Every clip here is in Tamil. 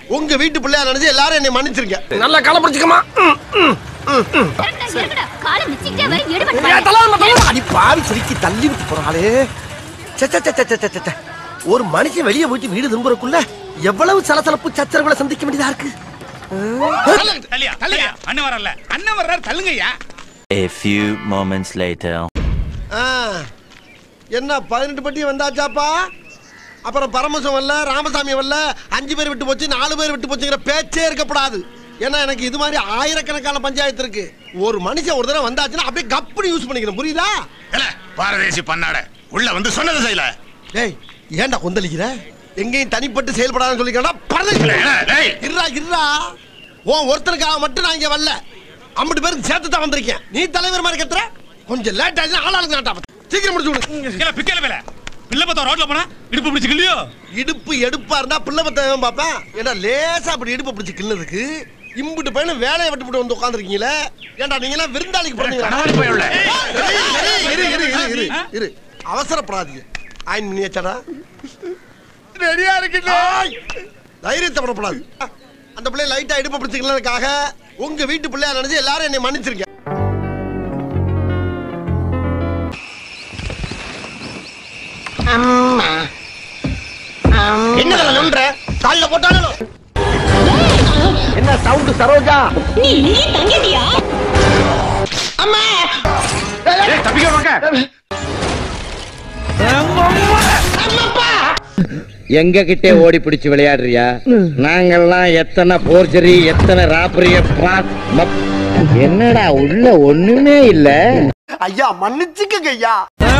உங்க வீட்டு பிள்ளையா நினைச்சு எல்லாரும் என்னை மன்னிச்சிருங்க நல்லா காலம் பிடிச்சிக்கமா காலை மிச்சிக்கிட்டே வர ஈடுபட்டு அடி பாவி சுருக்கி தள்ளி விட்டு போறாளே சே, சே, சே, சே, சே, சே, சே. ஒரு மனுஷன் வெளியே போயிட்டு வீடு திரும்புறக்குள்ள எவ்வளவு சலசலப்பு சச்சரவுகளை சந்திக்க வேண்டியதா இருக்கு தள்ளியா தள்ளியா அண்ணன் வரல அண்ணன் வர்றாரு தள்ளுங்கய்யா A few moments later. ஆ, என்ன பதினெட்டு பட்டி வந்தாச்சாப்பா அப்புறம் பரமசம் வரல ராமசாமி வரல அஞ்சு பேர் விட்டு போச்சு நாலு பேர் விட்டு போச்சுங்கிற பேச்சே இருக்கப்படாது ஏன்னா எனக்கு இது மாதிரி ஆயிரக்கணக்கான பஞ்சாயத்து இருக்கு ஒரு மனுஷன் ஒரு தடவை வந்தாச்சுன்னா அப்படியே கப்புனு யூஸ் பண்ணிக்கணும் புரியுதா ஏல, பாரதேசி பண்ணாட உள்ள வந்து சொன்னது செய்யல டேய் ஏன்டா கொந்தளிக்கிற எங்கேயும் தனிப்பட்டு செயல்படாதுன்னு சொல்லிக்கிறா பரதேசி டேய். இருடா இருடா உன் ஒருத்தனுக்காக மட்டும் நான் இங்க வரல ஐம்பது பேருக்கு சேர்த்து தான் வந்திருக்கேன் நீ தலைவர் மாதிரி கத்துற கொஞ்சம் லேட் ஆச்சுன்னா ஆளாளுக்கு நாட்டா சீக்கிரம் முடிச்சு விடு ஏல, பிக்கல வேலை பிள்ளை பார்த்தா ரோட்ல போனா இடுப்பு பிடிச்சு கிள்ளியோ இடுப்பு எடுப்பா இருந்தா பிள்ளை பத்தவன் பார்ப்பேன் ஏன்னா லேசா அப்படி இடுப்பு பிடிச்சு கிள்ளதுக்கு இம்புட்டு பையனும் வேலையை விட்டு போட்டு வந்து உட்காந்துருக்கீங்களே ஏன்டா நீங்க எல்லாம் விருந்தாளிக்கு கணவன் போயுள்ள. போறீங்க இரு இரு இரு இரு இரு அவசரப்படாதீங்க ஆயின் பண்ணியாச்சாடா ரெடியா இருக்குல்ல தைரியத்தை படப்படாது அந்த பிள்ளை லைட்டா இடுப்பு பிடிச்சிக்கிறதுக்காக உங்க வீட்டு பிள்ளையா நினைச்சு எல்லாரும் என்னை மன்னிச்சிருங்க என்ன நன்ற கால்ல போட்டாலும் என்ன சவுண்ட் சரோஜா நீ இங்கே தங்கிட்டியா எங்க கிட்டே ஓடி பிடிச்சு விளையாடுறியா நாங்கெல்லாம் எத்தனை போர்ஜரி எத்தனை ராபரிய என்னடா உள்ள ஒண்ணுமே இல்ல ஐயா மன்னிச்சுக்கங்க ஐயா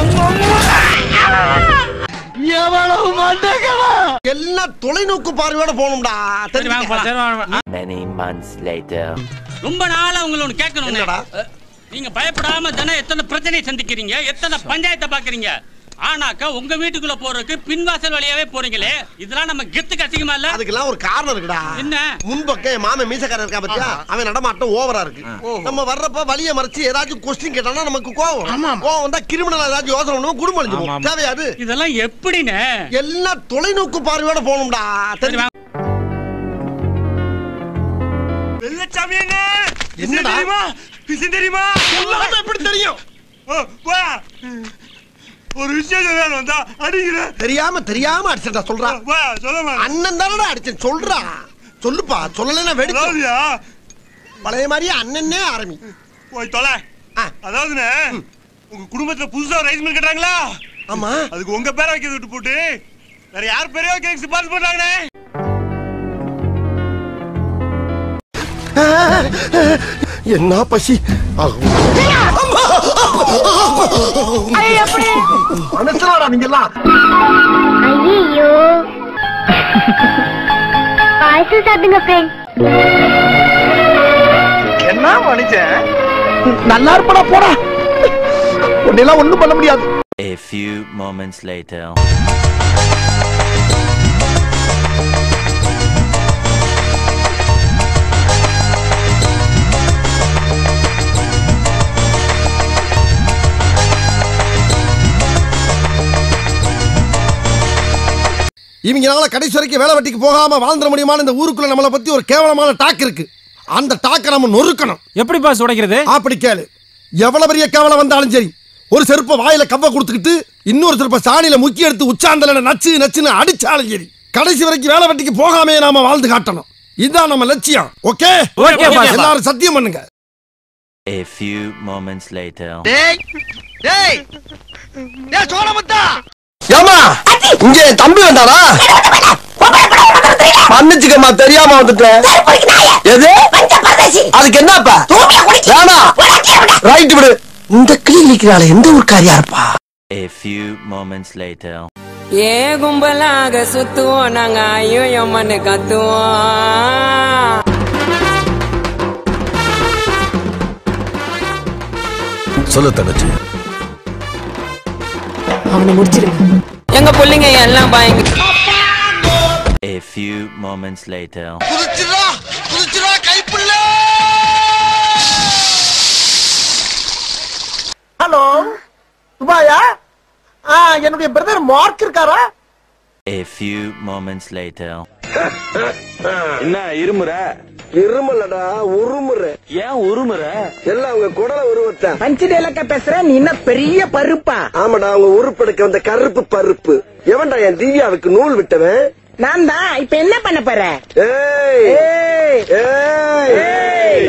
எல்லாம் தொலைநோக்கு பார்வையோட போகணும்டா தெரிஞ்சுக்க. Many months later. ரொம்ப நாளா உங்களை ஒண்ணு கேட்கணும் என்னடா? நீங்க பயப்படாம தானே எத்தனை பிரச்சனையை சந்திக்கிறீங்க எத்தனை பஞ்சாயத்தை பாக்குறீங்க ஆனாக்கா உங்க வீட்டுக்குள்ள போறதுக்கு பின்வாசல் வழியாவே போறீங்களே இதெல்லாம் நம்ம கெத்துக்கு அசிங்கமா இல்ல அதுக்கெல்லாம் ஒரு காரணம் இருக்குடா என்ன? முன்பக்கம் என் மாமன் மீசக்காரன் இருக்கா பத்தியா அவன் நடமாட்டம் ஓவரா இருக்கு நம்ம வர்றப்ப வழிய மறைச்சு ஏதாச்சும் கொஸ்டின் கேட்டானா நமக்கு கோவம் கோவம் வந்தா கிரிமினல் ஏதாச்சும் யோசனை பண்ணுவோம் குடும்பம் அழிஞ்சு போகும். தேவையாது இதெல்லாம் எப்படின்னு எல்லாம் தொலைநோக்கு பார்வையோட போகணும்டா தெரியுமா வெள்ளச்சாமி என்ன என்னடா? தெரியுமா விஷயம் தெரியுமா சொல்லாம எப்படி தெரியும் ஓ, வா. ஒரு விஷயம் சொல்லணும் வந்தா அடிக்கிறேன் தெரியாம தெரியாம அடிச்சா சொல்றா வா சொல்ல மாட்டேன் அண்ணன் தானடா அடிச்சேன் சொல்றா சொல்லுப்பா சொல்லலைன்னா வெடிச்சு அதாவதுயா பழைய மாதிரியே அண்ணனே ஆரம்பி போய் தொலை ஆ. அதாவதுண்ணே உங்க குடும்பத்துல புதுசா ஒரு ரைஸ் மில் கட்டுறாங்களா ஆமா அதுக்கு உங்க பேரை வைக்கிறது விட்டு போட்டு வேற யார் பேரையோ கேக் சிபாரிசு பண்றாங்கண்ணே என்ன பசி மனசுலாடா நீங்க எல்லாம் ஐயோ பாயசம் சாப்பிடுங்க ஃப்ரெண்ட் என்ன மனுஷன் நல்லா இருப்படா போடா உன்னெல்லாம் ஒண்ணும் பண்ண முடியாது A few moments later. இவங்களால கடைசி வரைக்கும் வேலை வெட்டிக்கு போகாம வாழ்ந்துட முடியுமான்னு இந்த ஊருக்குள்ள நம்மளை பத்தி ஒரு கேவலமான டாக் இருக்கு அந்த டாக்கை நம்ம நொறுக்கணும் எப்படி பாஸ் உடைக்கிறது அப்படி கேளு எவ்வளவு பெரிய கேவலம் வந்தாலும் சரி ஒரு செருப்ப வாயில கவ்வ கொடுத்துக்கிட்டு இன்னொரு செருப்ப சாணியில முக்கி எடுத்து உச்சாந்தல நச்சு நச்சுன்னு அடிச்சாலும் சரி கடைசி வரைக்கும் வேலை வெட்டிக்கு போகாமே நாம வாழ்ந்து காட்டணும் இதுதான் நம்ம லட்சியம் ஓகே Okay, boss. எல்லாரும் சத்தியம் பண்ணுங்க A few moments later. ஏமா இங்க என் தம்பி வந்தானா மன்னிச்சுக்கம்மா தெரியாம வந்துட்டேன் எது அதுக்கு என்னப்பா வேணா ரைட் விடு இந்த கிளினிக்கிறால எந்த ஊர்க்காரியா இருப்பா A few moments later. ஏ கும்பலாக சுத்துவோம் நாங்க ஐயோ எம்மன்னு கத்துவோம் சொல்லு தங்கச்சி எங்க பிள்ளைங்க எல்லாம் பயங்க A few moments later. குதிச்சுடா குதிச்சுடா கைப்புள்ள ஹலோ துபாயா ஆ என்னுடைய பிரதர் மார்க் இருக்காரா A few moments later. என்ன இருமுற இருமலடா உருமுற ஏன் உருமுற எல்லாம் அவங்க குடல உருவத்தேன் பஞ்சு டேலக்க பேசுற நீ என்ன பெரிய பருப்பா ஆமாடா அவங்க உருப்பெடுக்க வந்த கருப்பு பருப்பு எவன்டா என் திவ்யாவுக்கு நூல் விட்டவன் நான் தான் இப்ப என்ன பண்ண போற ஏய் ஏய் ஏய் ஏய்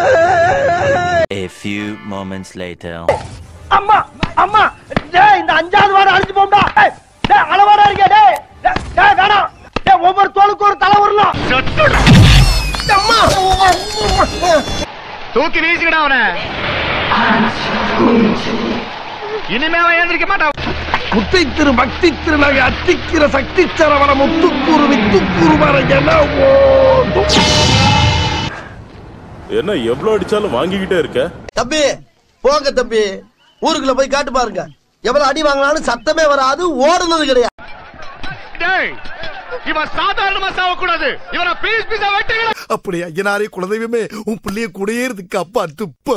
A few moments later. அம்மா அம்மா டேய் இந்த அஞ்சாவது வாரம் அழிஞ்சு போம்டா டேய் டேய் அளவாடா இருக்க டேய் டேய், டேய் வேணாம் டேய் ஒவ்வொரு தோலுக்கு ஒரு தலை வரலாம் தூக்கி வீசிக்கடா அவன இனிமே அவன் எழுந்திருக்க மாட்டான் முத்தை திரு பக்தி திருநகை அத்திக்கிற சக்தி சரவண முத்துக்கூறு வித்துக்கூறு வர என ஓடும் என்ன எவ்வளவு அடிச்சாலும் வாங்கிக்கிட்டே இருக்க தம்பி போங்க தம்பி ஊருக்குள்ள போய் காட்டு பாருங்க எவ்வளவு அடி வாங்கினாலும் சத்தமே வராது ஓடுனது கிடையாது டேய் இவன் சாதாரணமா சாவக்கூடாது இவனை பீஸ் பீஸா வெட்டுங்க அப்படி ஐயனாரே குலதெய்வமே உன் பிள்ளைய கூடயே இருக்கு அப்பா துப்ப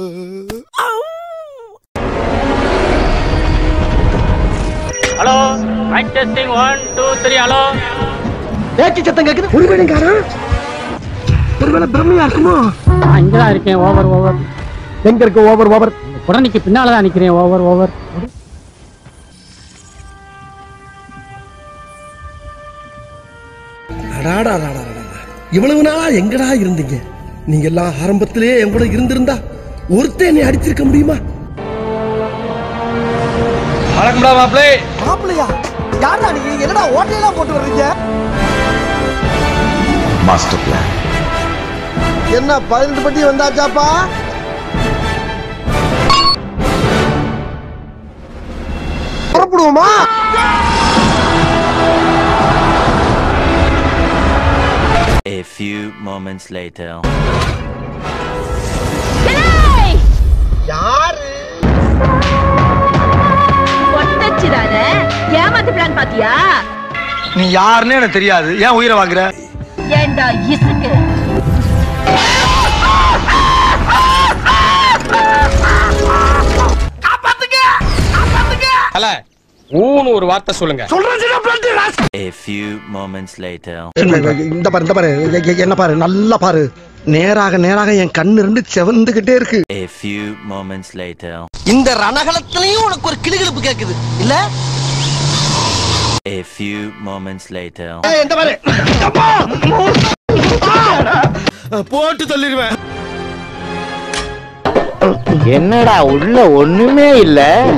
hello mic testing one two three hello பேச்சு சத்தம் கேக்குது ஒரு வேலைக்காரன் ஒருவேளை பிரம்மையா இருக்குமோ நான் இங்க தான் இருக்கேன் ஓவர் ஓவர் எங்க இருக்கு ஓவர் ஓவர் குடனைக்கு பின்னால தான் நிக்கிறேன் ஓவர் ஓவர் இவ்வளவு நாளா எங்கடா இருந்தீங்க நீங்க எல்லாம் ஆரம்பத்திலேயே என் கூட இருந்திருந்தா ஒருத்தன் என்னை அடிச்சிருக்க முடியுமா வணக்கம்டா மாப்பிளே மாப்பிள்ளையா யாரா நீங்க என்னடா ஓட்டையெல்லாம் போட்டு வர்றீங்க மாஸ்டர் பிளான் என்ன பதினெட்டு பட்டி வந்தாச்சாப்பா புறப்படுவோமா A few moments later. யாரு ஒட்டச்சிடாத ஏமாத்து பிளான் பாத்தியா நீ யாருன்னு எனக்கு தெரியாது ஏன் உயிரை வாங்குற ஏண்டா இசுக்கு ஊன்னு ஒரு வார்த்தை சொல்லுங்க A few moments later. இந்த பாரு இந்த பாரு எ- எ- என்ன பாரு நல்லா பாரு நேராக நேராக என் கண்ணு ரெண்டு செவந்துகிட்டே இருக்கு A few moments later. இந்த ரணகலத்திலையும் உனக்கு ஒரு கிளுகிழப்பு கேக்குது இல்ல A few moments later. இந்த பாரு போட்டு தள்ளிடுவேன் என்னடா உள்ள ஒண்ணுமே இல்ல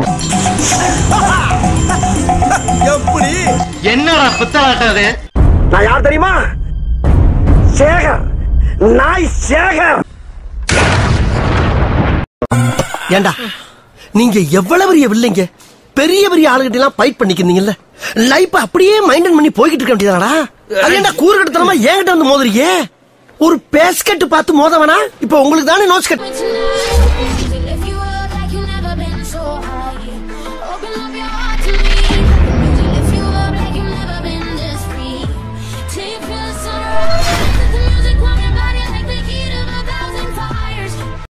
எப்படி என்னடா பித்தலாட்டது நான் யார் தெரியுமா சேகர் நாய் சேகர் ஏண்டா நீங்க எவ்வளவு பெரிய வில்லைங்க பெரிய பெரிய ஆளுகிட்ட எல்லாம் ஃபைட் பண்ணிக்கிறீங்கல்ல லைஃப் அப்படியே மைண்டன் பண்ணி போய்கிட்டு இருக்க வேண்டியதாடா அது என்ன கூறுகட்டத்தனமா ஏன்கிட்ட வந்து மோதுறீங்க ஒரு பேஸ்கட் பார்த்து மோத வேணா இப்ப உங்களுக்கு தானே நோஸ் கட்